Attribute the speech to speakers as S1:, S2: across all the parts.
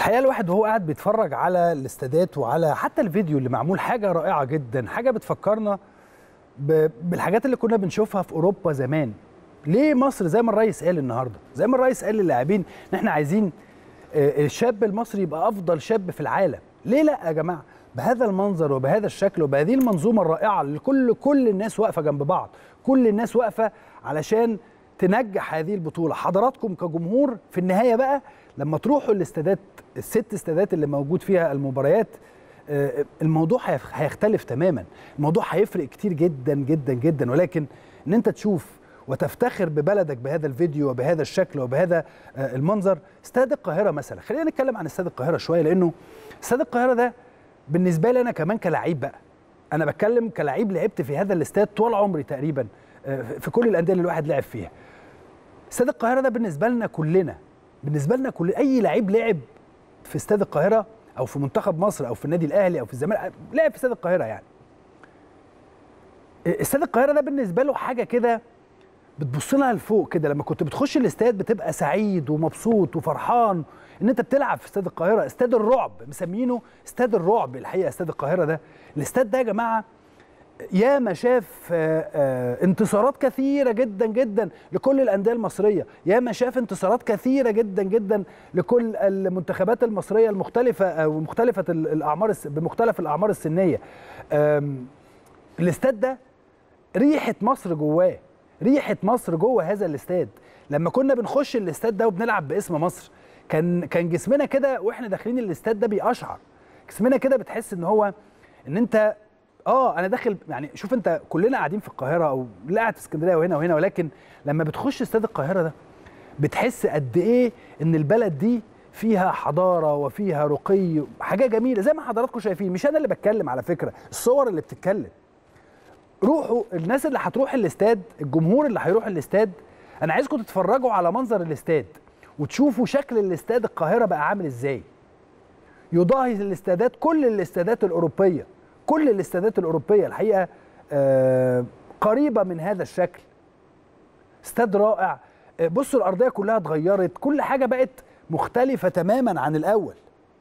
S1: الحقيقه الواحد وهو قاعد بيتفرج على الاستادات وعلى حتى الفيديو اللي معمول حاجه رائعه جدا حاجه بتفكرنا ب- بالحاجات اللي كنا بنشوفها في اوروبا زمان ليه مصر زي ما الرئيس قال النهارده زي ما الرئيس قال للاعبين ان احنا عايزين آه، الشاب المصري يبقى افضل شاب في العالم ليه لا يا جماعه بهذا المنظر وبهذا الشكل وبهذه المنظومه الرائعه اللي كل كل الناس واقفه جنب بعض كل الناس واقفه علشان تنجح هذه البطوله حضراتكم كجمهور في النهايه بقى لما تروحوا الاستادات الست استادات اللي موجود فيها المباريات آه، الموضوع هيخ- هيختلف تماما الموضوع هيفرق كتير جدا جدا جدا ولكن ان انت تشوف وتفتخر ببلدك بهذا الفيديو وبهذا الشكل وبهذا آه، المنظر استاد القاهره مثلا خلينا نتكلم عن استاد القاهره شويه لانه استاد القاهره ده بالنسبه لي انا كمان كلاعب بقى انا بتكلم كلاعب لعبت في هذا الاستاد طول عمري تقريبا آه، في كل الانديه اللي الواحد لعب فيها استاد القاهره ده بالنسبه لنا كلنا بالنسبه لنا كل اي لعيب لعب في استاد القاهره او في منتخب مصر او في النادي الاهلي او في الزمالك لعب في استاد القاهره يعني استاد القاهره ده بالنسبه له حاجه كده بتبص لها لفوق كده لما كنت بتخش الاستاد بتبقى سعيد ومبسوط وفرحان ان انت بتلعب في استاد القاهره استاد الرعب مسمينه استاد الرعب الحقيقه استاد القاهره ده الاستاد ده يا جماعه ياما شاف آه، آه، انتصارات كثيرة جدا جدا لكل الأندية المصرية ياما شاف انتصارات كثيرة جدا جدا لكل المنتخبات المصرية المختلفة أو مختلفة ال- الأعمار الس- بمختلف الأعمار السنية آم، الاستاد ده ريحة مصر جواه ريحة مصر جوه هذا الاستاد لما كنا بنخش الاستاد ده وبنلعب باسم مصر كان كان جسمنا كده واحنا داخلين الاستاد ده بيقشعر جسمنا كده بتحس ان هو ان انت اه انا داخل يعني شوف انت كلنا قاعدين في القاهره او لا قاعد في اسكندريه وهنا وهنا ولكن لما بتخش استاد القاهره ده بتحس قد ايه ان البلد دي فيها حضاره وفيها رقي حاجه جميله زي ما حضراتكم شايفين مش انا اللي بتكلم على فكره الصور اللي بتتكلم روحوا الناس اللي هتروح الاستاد الجمهور اللي هيروح الاستاد انا عايزكم تتفرجوا على منظر الاستاد وتشوفوا شكل الاستاد القاهره بقى عامل ازاي يضاهي الاستادات كل الاستادات الاوروبيه كل الاستادات الاوروبيه الحقيقه آه، قريبه من هذا الشكل استاد رائع آه، بصوا الارضيه كلها اتغيرت كل حاجه بقت مختلفه تماما عن الاول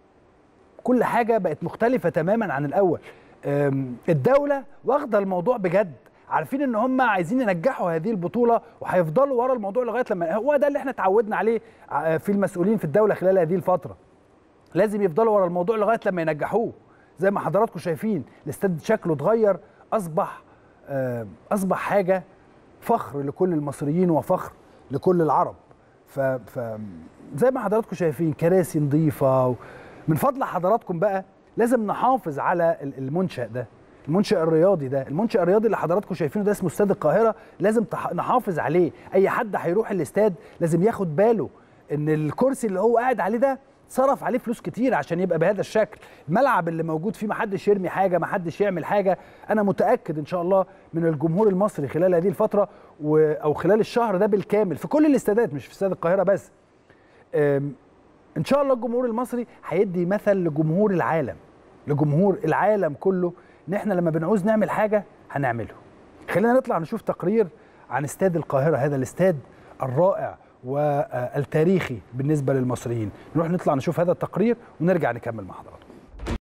S1: كل حاجه بقت مختلفه تماما عن الاول أم، الدوله واخده الموضوع بجد عارفين ان هم عايزين ينجحوا هذه البطوله وهيفضلوا ورا الموضوع لغايه لما هو ده اللي احنا اتعودنا عليه ع- في المسؤولين في الدوله خلال هذه الفتره لازم يفضلوا ورا الموضوع لغايه لما ينجحوه زي ما حضراتكم شايفين الاستاد شكله اتغير اصبح آه، اصبح حاجه فخر لكل المصريين وفخر لكل العرب ف, ف زي ما حضراتكم شايفين كراسي نظيفه و... من فضل حضراتكم بقى لازم نحافظ على ال- المنشأ ده المنشأ الرياضي ده المنشأ الرياضي اللي حضراتكم شايفينه ده اسمه استاد القاهرة لازم تح... نحافظ عليه أي حد هيروح الاستاد لازم ياخد باله إن الكرسي اللي هو قاعد عليه ده صرف عليه فلوس كتير عشان يبقى بهذا الشكل الملعب اللي موجود فيه محدش يرمي حاجة محدش يعمل حاجة أنا متأكد إن شاء الله من الجمهور المصري خلال هذه الفترة و... أو خلال الشهر ده بالكامل في كل الاستادات مش في استاد القاهرة بس أم، ان شاء الله الجمهور المصري هيدي مثل لجمهور العالم لجمهور العالم كله ان احنا لما بنعوز نعمل حاجه هنعمله خلينا نطلع نشوف تقرير عن استاد القاهره هذا الاستاد الرائع والتاريخي بالنسبه للمصريين نروح نطلع نشوف هذا التقرير ونرجع نكمل مع حضراتكم